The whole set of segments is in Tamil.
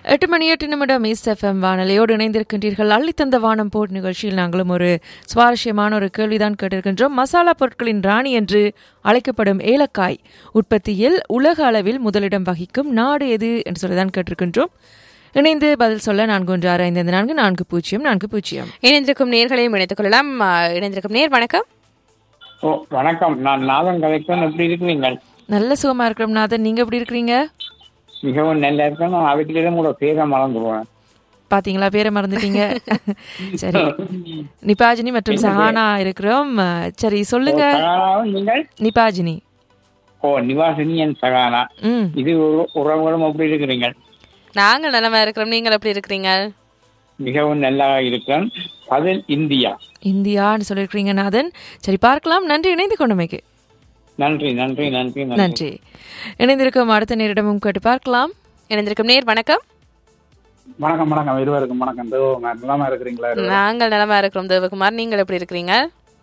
எட்டு மணி எட்டு நிமிடம் ஈஸ்ட் எஃப்எம் வானொலியோடு இணைந்திருக்கின்றீர்கள் அள்ளித்தந்த வானம் போட் நிகழ்ச்சியில் நாங்களும் ஒரு சுவாரஸ்யமான ஒரு கேள்விதான் கேட்டிருக்கின்றோம் மசாலா பொருட்களின் ராணி என்று அழைக்கப்படும் ஏலக்காய் உற்பத்தியில் உலக அளவில் முதலிடம் வகிக்கும் நாடு எது என்று சொல்லிதான் கேட்டிருக்கின்றோம் இணைந்து பதில் சொல்ல நான்கு ஒன்று ஆறு ஐந்து ஐந்து நான்கு நான்கு பூஜ்ஜியம் நான்கு பூஜ்ஜியம் இணைந்திருக்கும் நேர்களையும் இணைத்துக் கொள்ளலாம் ஆ, இணைந்திருக்கும் நேர் வணக்கம் ஓ வணக்கம் நான் நாதன் கலைக்கன் எப்படி இருக்கிறீங்க நல்ல சுகமா இருக்கிறோம் நாதன் நீங்க எப்படி இருக்கிறீங்க மிகவும் நல்லா இருக்கேன் நான் அதுக்கிட்ட கூட பேரை மறந்து போவேன் பாத்தீங்களா பேரை மறந்துட்டீங்க சரி நிபாஜினி மற்றும் சஹானா இருக்கிறோம் அஹ், சரி சொல்லுங்க சகானாவும் நீங்கள் நிபாஜினி ஓ நிவாசினி என் சகானா ம் இது உற- உறவுகளும் எப்படி இருக்கிறீங்க நாங்கள் நலமா இருக்கிறோம் நீங்கள் எப்படி இருக்கிறீங்க மிகவும் நல்லா இருக்கேன் பதில் இந்தியா இந்தியான்னு சொல்லியிருக்கிறீங்க நாதன் சரி பார்க்கலாம் நன்றி இணைந்து கொண்டமைக்கு நன்றி நன்றி நன்றி நன்றி இணைந்திருக்கும் அடுத்த நேரிடமும் கேட்டு பார்க்கலாம் இணைந்திருக்கும் நேர் வணக்கம் வணக்கம் வணக்கம் இருவருக்கும் வணக்கம் இதோ நான் நலமா இருக்கிறீங்களா இருவரும்? நாங்கள் நலமா இருக்கிறோம் தேவகுமார் நீங்கள் எப்படி இருக்கிறீங்க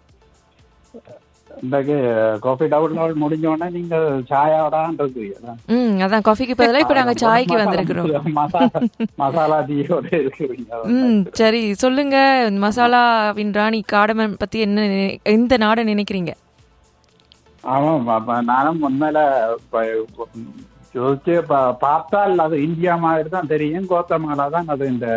இன்றைக்கு காஃபி டவுன்லோட் முடிஞ்ச உடனே நீங்க சாயாவதான் இருக்கிறீங்க ம் அதான் காஃபிக்கு பதிலாக இப்போ நாங்கள் சாய்க்கு வந்திருக்கிறோம் மசாலா மசாலா டீயோட இருக்கிறீங்க ம் சரி சொல்லுங்க மசாலாவின் ராணி காடமன் பத்தி என்ன நினை- எந்த நாடை நினைக்கிறீங்க ஆமாம் அப்ப நானும் உண்மையில ப- யோசிச்சு பா- பார்த்தால் அது இந்தியா மாதிரி தான் தெரியும் கோத்தமாலா தான் அது இந்த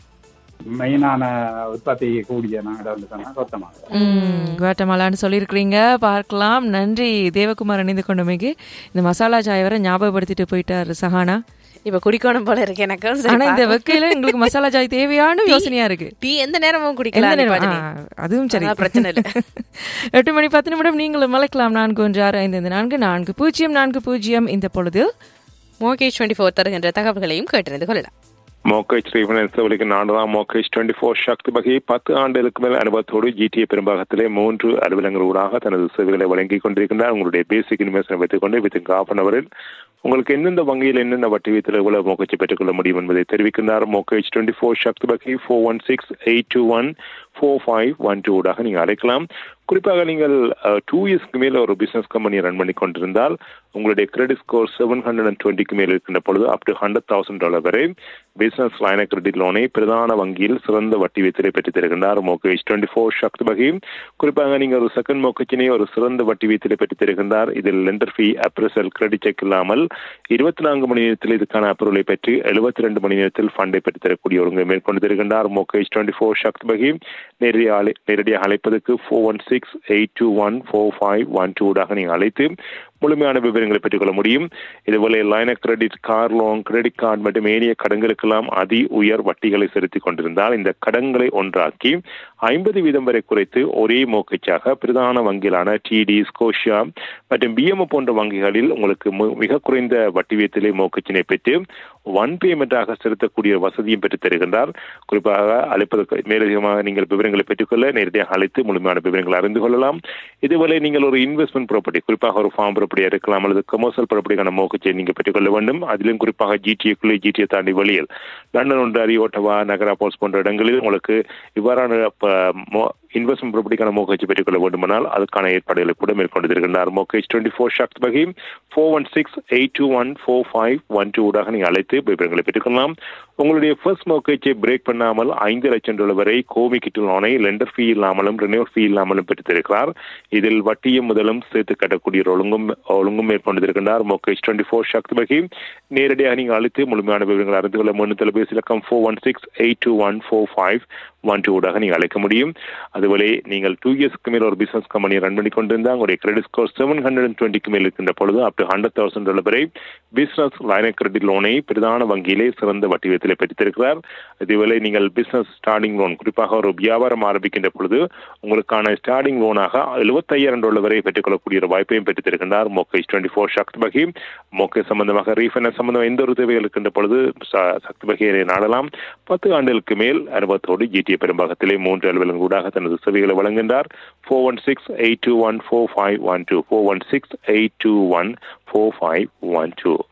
மெயினான உற்பத்தி கூடிய நாடு வந்து சொன்னா கோத்தமாலா ம் குவாட்டமாலான்னு சொல்லியிருக்கிறீங்க பார்க்கலாம் நன்றி தேவகுமார் இணைந்து கொண்டமைக்கு இந்த மசாலா சாய் வர ஞாபகப்படுத்திட்டு போயிட்டாரு சஹானா இப்ப குடிக்கணும் போல இருக்கு எனக்கு சரி, ஆனா இந்த பார்க்கலாம். வெக்கையில எங்களுக்கு மசாலா சாய் தேவையான யோசனையா இருக்கு டீ எந்த நேரமும் எந்த குடிக்கலாம் நேரம்? நிபாஜினி. ஆ, அதுவும் சரி அதெல்லாம் பிரச்சனை இல்ல. எட்டு மணி பத்து நிமிடம் நீங்களும் மலைக்கலாம் நான்கு ஒன்று ஆறு ஐந்து ஐந்து நான்கு நான்கு பூஜ்ஜியம் நான்கு பூஜ்ஜியம் இந்த பொழுது மோகேஷ் டுவெண்ட்டி ஃபோர் தருகின்ற தகவல்களையும் கேட்டறிந்து கொள்ளலாம் மோக்கேஜ் ரீஃபைனான்ஸ் சேவைக்கு நாடுதான் மோக்கேஜ் டுவெண்ட்டி ஃபோர் சக்தி வகை பத்து ஆண்டுகளுக்கு மேல் அனுபவத்தோடு ஜிடிஏ பெரும்பாகத்திலே மூன்று அலுவலகங்கள் ஊடாக தனது சேவைகளை வழங்கிக் கொண்டிருக்கின்றார் உங்களுடைய பேசிக் இன்வெஸ்ட்மெண்ட் வைத்துக் கொண்டு வித்தின் ஹாஃப் அன் அவரில் உங்களுக்கு எந்தெந்த வங்கியில் என்னென்ன வட்டி வீதத்தில் எவ்வளவு மோக்கேஜை பெற்றுக்கொள்ள முடியும் என்பதை தெரிவிக்கின்றார் மோக்கேஜ் டுவெண்ட்டி ஃபோர் சக்தி வகை four one six eight two one four five one two ஊடாக நீங்கள் அழைக்கலாம் குறிப்பாக நீங்கள் டூ இயர்ஸ்க்கு மேல ஒரு பிசினஸ் கம்பெனியை ரன் பண்ணி கொண்டிருந்தால் உங்களுடைய credit score seven hundred and டுவெண்ட்டிக்கு மேல் இருக்கின்ற பொழுது up to hundred thousand dollar வரை பிசினஸ் லைன கிரெடிட் லோனை பிரதான வங்கியில் சிறந்த வட்டி வீதத்தை பெற்றுத் தருகின்றார் மோகேஜ் டுவெண்ட்டி ஃபோர் சக்தி வகை குறிப்பாக நீங்கள் ஒரு செகண்ட் மோக்கச்சினை ஒரு சிறந்த வட்டி வீதத்தை பெற்றுத் தருகின்றார் இதில் lender fee appraisal credit check இல்லாமல் இருபத்தி நான்கு மணி நேரத்தில் இதுக்கான அப்ரூவலை பெற்று எழுபத்தி ரெண்டு மணி நேரத்தில் ஃபண்டை பெற்றுத் தரக்கூடிய ஒருங்கை மேற்கொண்டு தருகின்றார் மோகேஜ் டுவெண்ட்டி ஃபோர் சக்தி வகை நேரடியாக அழை- நேரடியாக அழைப்பதற்கு four one six eight two one four five one டூடாக நீங்கள் அழைத்து முழுமையான விவரங்களை பெற்றுக்கொள்ள முடியும் இதுபோல line credit car loan credit card மற்றும் ஏனைய கடன்களுக்கெல்லாம் அதி உயர் வட்டிகளை செலுத்திக் கொண்டிருந்தால் இந்த கடன்களை ஒன்றாக்கி ஐம்பது வீதம் வரை குறைத்து ஒரே மோக்கச்சாக பிரதான வங்கிகளான டிடி ஸ்கோஷியா மற்றும் பிஎம் போன்ற வங்கிகளில் உங்களுக்கு மு- மிக குறைந்த வட்டி வீதத்திலே மோக்கச்சினை பெற்று ஒன் பேமெண்டாக செலுத்தக்கூடிய வசதியும் பெற்றுத் தருகின்றார் குறிப்பாக அழைப்பதற்கு மேலதிகமாக நீங்கள் விவரங்களை பெற்றுக்கொள்ள நேரடியாக அழைத்து முழுமையான விவரங்களை அறிந்து கொள்ளலாம் இதுவரை நீங்கள் ஒரு இன்வெஸ்ட்மெண்ட் ப்ராப்பர்ட்டி குறிப்பாக ஒரு ஃபார்ம் ப்ராப்பர்ட்டியாக இருக்கலாம் அல்லது கமர்ஷியல் ப்ராப்பர்ட்டிக்கான மோக்கச்சை நீங்கள் பெற்றுக்கொள்ள வேண்டும் அதிலும் குறிப்பாக ஜிடிஏக்குள்ளே ஜிடிஏ தாண்டி வெளியில் லண்டன் ஒன்றாரி ஓட்டவா நகரா போல்ஸ் போன்ற இடங்களில் உங்களுக்கு இவ்வாறான இன்வெஸ்ட்மெண்ட் ப்ராப்பர்ட்டிக்கான மோக்கச்சை பெற்றுக்கொள்ள வேண்டுமானால் அதுக்கான ஏற்பாடுகளை கூட மேற்கொண்டிருக்கின்றார் மோக்கேஜ் டுவெண்ட்டி ஃபோர் ஷாக்ஸ் வகை four one six eight two one four five one two ஊடாக நீங்கள் அழைத்து விவரங்களை பெற்றுக்கொள்ளலாம் உங்களுடைய ஃபர்ஸ்ட் மோக்கேஜை பிரேக் பண்ணாமல் ஐந்து லட்சம் டாலர் வரை கோமி கிட்டு லோனை லெண்டர் ஃபீ இல்லாமலும் ரினியூர் ஃபீ இல்லாமலும் பெற்றுத்திருக்கிறார் இதில் வட்டியும் முதலும் சேர்த்து கட்டக்கூடிய ஒரு ஒழுங்கும் ஒழுங்கும் மேற்கொண்டிருக்கின்றார் மோகேஷ் டுவெண்ட்டி ஃபோர் சக்தி வகை நேரடியாக நீங்கள் அழைத்து முழுமையான விவரங்களை அறிந்து கொள்ள முன்னு தொலைபேசி இலக்கம் four one six eight two one four five one two ஊடாக நீங்கள் அழைக்க முடியும் அதுபோல நீங்கள் டூ இயர்ஸ்க்கு மேல் ஒரு பிசினஸ் கம்பெனியை ரன் பண்ணி கொண்டிருந்தால் உங்களுடைய credit score seven hundred and டுவெண்ட்டிக்கு மேல் இருக்கின்ற பொழுது up to hundred thousand dollar வரை பிசினஸ் லைன கிரெடிட் லோனை பிரதான வங்கியிலே சிறந்த வட்டி விதத்தில் பெற்றிருக்கிறார் இதுவேளை நீங்கள் பிசினஸ் ஸ்டார்டிங் லோன் குறிப்பாக ஒரு வியாபாரம் ஆரம்பிக்கின்ற பொழுது உங்களுக்கான ஸ்டார்டிங் லோனாக எழுபத்தையாயிரம் டாலர் வரை பெற்றுக்கொள்ளக்கூடிய ஒரு வாய்ப்பையும் பெற்றுத் தருகின்றார் மோகேஷ் டுவெண்ட்டி ஃபோர் சக்தி வகை மோகே சம்பந்தமாக ரீஃபைனான்ஸ் சம்பந்தமாக எந்த ஒரு தேவைகள் இருக்கின்ற பொழுது ச- சக்தி வகையை நாடலாம் பத்து ஆண்டுகளுக்கு மேல் அனுபவத்தோடு ஜிடிஏ பெரும்பாகத்திலே மூன்று அலுவலகம் ஊடாக தனது சேவைகளை வழங்குகின்றார் four one six eight two one four five one two four one six eight two one four five one two